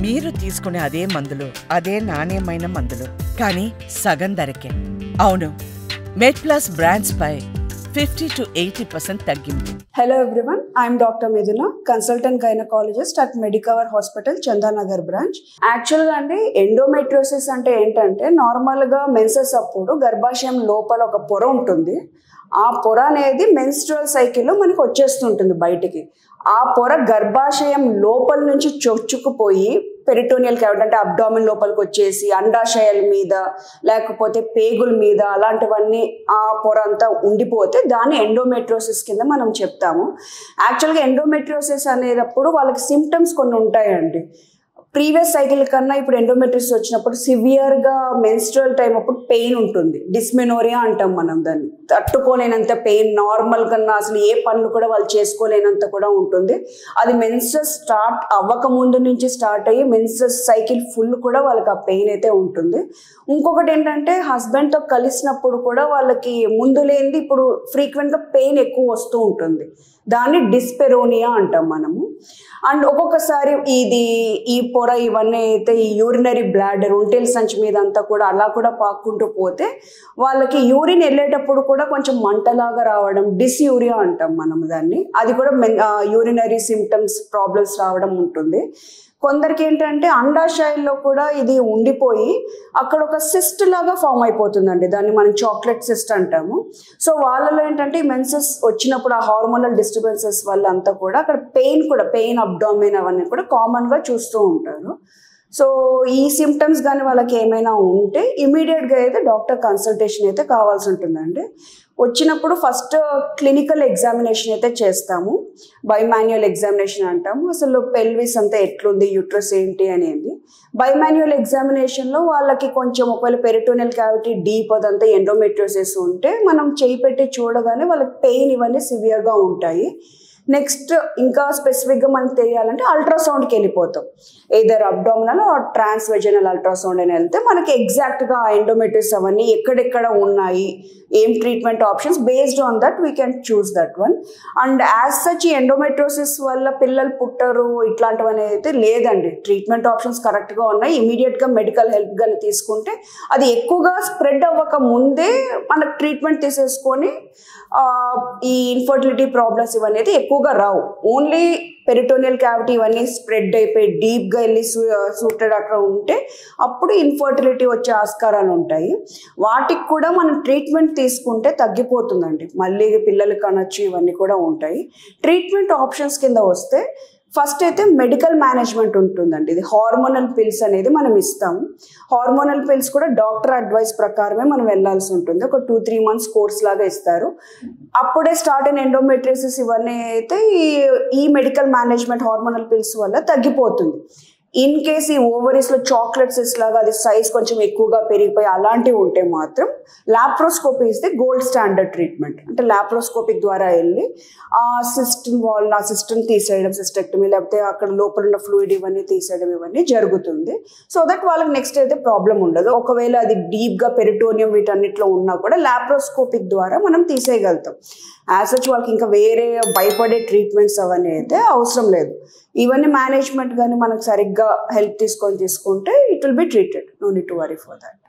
మీరు తీసుకునే అదే మందులు అదే నాణ్యమైన మందులు కానీ సగం ధరకే అవును మెడ్ ప్లస్ బ్రాండ్స్ పై ఫిఫ్టీ టు ఎయిటీ పర్సెంట్ తగ్గింపు Hello everyone, I am Dr. Miduna, consultant gynecologist at Medicover Hospital, Chandanagar branch యాక్చువల్గా అండి ఎండోమెట్రోసిస్ అంటే ఏంటంటే నార్మల్గా మెన్సెస్ అప్పుడు గర్భాశయం లోపల ఒక పొర ఉంటుంది ఆ పొర అనేది మెన్స్ట్రువల్ సైకిల్లో మనకి వచ్చేస్తుంటుంది బయటికి ఆ పొర గర్భాశయం లోపల నుంచి చొచ్చుకుపోయి పెరిటోనియల్ క్యావిటీ అంటే అబ్డామిన్ లోపలికి వచ్చేసి అండాశయాల మీద లేకపోతే పేగుల మీద అలాంటివన్నీ ఆ పొర అంతా ఉండిపోతే దాన్ని ఎండోమెట్రోసిస్ కింద మనం చెప్తాము యాక్చువల్గా ఎండోమెట్రోసిస్ అనేటప్పుడు వాళ్ళకి సిమ్టమ్స్ కొన్ని ఉంటాయండి ప్రీవియస్ సైకిల్ కన్నా ఇప్పుడు ఎండోమెట్రిస్ వచ్చినప్పుడు సివియర్గా మెన్స్ట్రల్ టైం అప్పుడు పెయిన్ ఉంటుంది డిస్మెనోరియా అంటాం మనం దాన్ని తట్టుకోలేనంత పెయిన్ నార్మల్ కన్నా అసలు ఏ పనులు కూడా వాళ్ళు చేసుకోలేనంత కూడా ఉంటుంది అది మెన్సెస్ స్టార్ట్ అవ్వక ముందు నుంచి స్టార్ట్ అయ్యి మెన్సెస్ సైకిల్ ఫుల్ కూడా వాళ్ళకి ఆ పెయిన్ అయితే ఉంటుంది ఇంకొకటి ఏంటంటే హస్బెండ్తో కలిసినప్పుడు కూడా వాళ్ళకి ముందు లేనిది ఇప్పుడు ఫ్రీక్వెంట్గా పెయిన్ ఎక్కువ వస్తూ ఉంటుంది దాన్ని డిస్పెరోనియా అంటాం మనము అండ్ ఒక్కొక్కసారి ఇది ఈ పొర ఇవన్నీ అయితే ఈ యూరినరీ బ్లాడర్ ఒంటేల సంచి మీద అంతా కూడా అలా కూడా పాక్కుంటూ పోతే వాళ్ళకి యూరిన్ వెళ్ళేటప్పుడు కూడా కొంచెం మంటలాగా రావడం డిస్యూరియా అంటాం మనం దాన్ని అది కూడా యూరినరీ సిమ్టమ్స్ ప్రాబ్లమ్స్ రావడం ఉంటుంది కొందరికి ఏంటంటే అండాశయాల్లో కూడా ఇది ఉండిపోయి అక్కడ ఒక సిస్ట్ లాగా ఫామ్ అయిపోతుందండి దాన్ని మనం చాక్లెట్ సిస్ట్ అంటాము సో వాళ్ళలో ఏంటంటే ఈ మెన్సెస్ వచ్చినప్పుడు ఆ హార్మోనల్ డిస్టర్బెన్సెస్ వల్ల అంతా కూడా అక్కడ పెయిన్ కూడా పెయిన్ అబ్డామిన్ అవన్నీ కూడా కామన్గా చూస్తూ ఉంటారు సో ఈ సిమ్టమ్స్ కానీ వాళ్ళకి ఏమైనా ఉంటే ఇమీడియట్గా అయితే డాక్టర్ కన్సల్టేషన్ అయితే కావాల్సి ఉంటుందండి వచ్చినప్పుడు ఫస్ట్ క్లినికల్ ఎగ్జామినేషన్ అయితే చేస్తాము బైమాన్యువల్ ఎగ్జామినేషన్ అంటాము అసలు పెల్విస్ అంతా ఎట్లుంది యూట్రస్ ఏంటి అనేది బైమాన్యువల్ ఎగ్జామినేషన్లో వాళ్ళకి కొంచెం ఒకవేళ పెరిటోనియల్ క్యావిటీ డీప్ అదంతా ఎండోమెట్రోసిస్ ఉంటే మనం చేయి పెట్టి చూడగానే వాళ్ళకి పెయిన్ ఇవన్నీ సివియర్గా ఉంటాయి నెక్స్ట్ ఇంకా స్పెసిఫిక్గా మనకు తెలియాలంటే అల్ట్రాసౌండ్కి వెళ్ళిపోతాం either abdominal transvaginal ultrasound అని వెళ్తే మనకి ఎగ్జాక్ట్గా ఎండోమెట్రిస్ అవన్నీ ఎక్కడెక్కడ ఉన్నాయి ఏం treatment options based on that we can choose that one and as such ఈ ఎండోమెట్రోసిస్ వల్ల పిల్లలు పుట్టరు ఇట్లాంటివన్నీ అయితే లేదండి ట్రీట్మెంట్ ఆప్షన్స్ కరెక్ట్గా ఉన్నాయి ఇమీడియట్గా మెడికల్ హెల్ప్ కానీ తీసుకుంటే అది ఎక్కువగా స్ప్రెడ్ అవ్వక ముందే మనకు ట్రీట్మెంట్ తీసేసుకొని ఈ ఇన్ఫర్టిలిటీ ప్రాబ్లమ్స్ ఇవన్నీ అయితే ఎక్కువగా రావు ఓన్లీ పెరిటోనియల్ క్యావిటీ ఇవన్నీ స్ప్రెడ్ అయిపోయి డీప్గా వెళ్ళి సూటెడ్ అక్కడ ఉంటే అప్పుడు ఇన్ఫర్టిలిటీ వచ్చే ఆస్కారాలు ఉంటాయి వాటికి కూడా మనం ట్రీట్మెంట్ తీసుకుంటే తగ్గిపోతుందండి మళ్ళీ పిల్లలు కనొచ్చు ఇవన్నీ కూడా ఉంటాయి ట్రీట్మెంట్ ఆప్షన్స్ కింద వస్తే ఫస్ట్ అయితే మెడికల్ మేనేజ్మెంట్ ఉంటుందండి ఇది హార్మోనల్ పిల్స్ అనేది మనం ఇస్తాము హార్మోనల్ పిల్స్ కూడా డాక్టర్ అడ్వైస్ ప్రకారమే మనం వెళ్ళాల్సి ఉంటుంది ఒక టూ త్రీ మంత్స్ కోర్స్ లాగా ఇస్తారు అప్పుడే స్టార్ట్ అయిన ఎండోమెట్రిసిస్ ఇవన్నీ అయితే ఈ ఈ మెడికల్ మేనేజ్మెంట్ హార్మోనల్ పిల్స్ వల్ల తగ్గిపోతుంది ఇన్ కేస్ ఈ ఓవరీస్లో చాక్లెట్స్ లాగా అది సైజ్ కొంచెం ఎక్కువగా పెరిగిపోయి అలాంటివి ఉంటే మాత్రం లాప్రోస్కోపీ ఇస్తే గోల్డ్ స్టాండర్డ్ ట్రీట్మెంట్ అంటే లాప్రోస్కోపిక్ ద్వారా వెళ్ళి ఆ సిస్టమ్ వాల్ ఆ సిస్టమ్ తీసేయడం సిస్టెక్టమీ లేకపోతే అక్కడ లోపల ఉన్న ఫ్లూయిడ్ ఇవన్నీ తీసేయడం ఇవన్నీ జరుగుతుంది సో దట్ వాళ్ళకి నెక్స్ట్ అయితే ప్రాబ్లం ఉండదు ఒకవేళ అది డీప్గా పెరిటోనియం వీటన్నిటిలో ఉన్నా కూడా లాప్రోస్కోపిక్ ద్వారా మనం తీసేయగలుగుతాం యాజ్ సచ్ వాళ్ళకి ఇంకా వేరే భయపడే ట్రీట్మెంట్స్ అవన్నీ అయితే అవసరం లేదు ఇవన్నీ మేనేజ్మెంట్ కానీ మనకు సరిగ్గా హెల్ప్ తీసుకొని తీసుకుంటే it will be treated no need to worry for that